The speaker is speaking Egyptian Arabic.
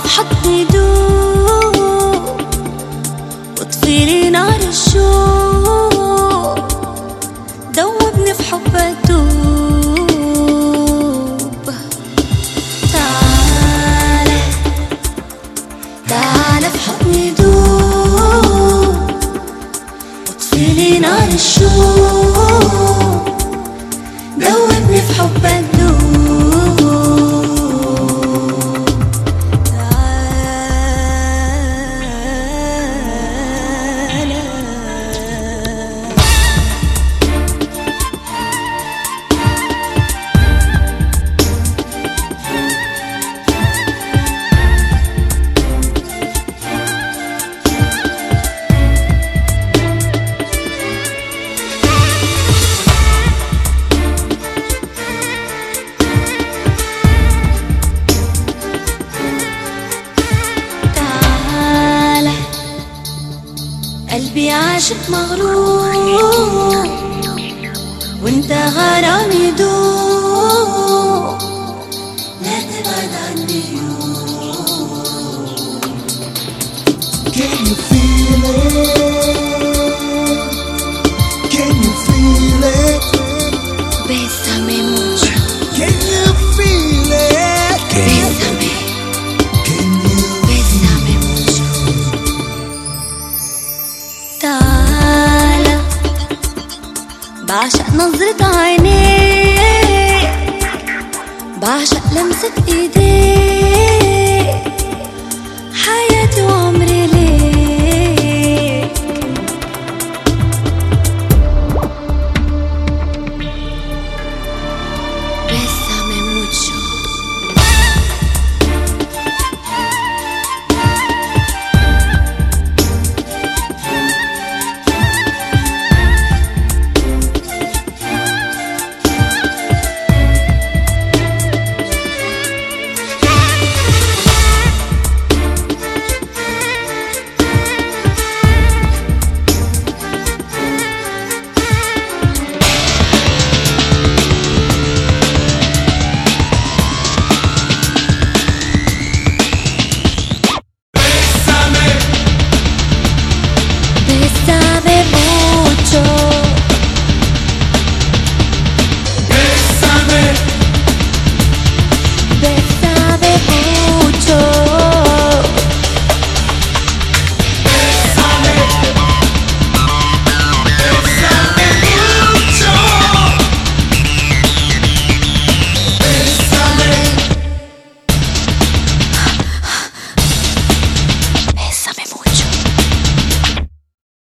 في حضني دوب واطفيلي نار الشوق دوبني في حبك دوب تعالى تعالى في حضني دوب واطفيلي نار الشوق دوبني في حبك دوب تعالى تعالى قلبي عاشق مغرور وانت غرامي دوب لا تبعد عني Can you feel it? Can you feel it? Bésame mucho, Can you feel it? bésame, Can you? bésame mucho. تعالى بعشق نظرة عينيك بعشق لمسة ايديك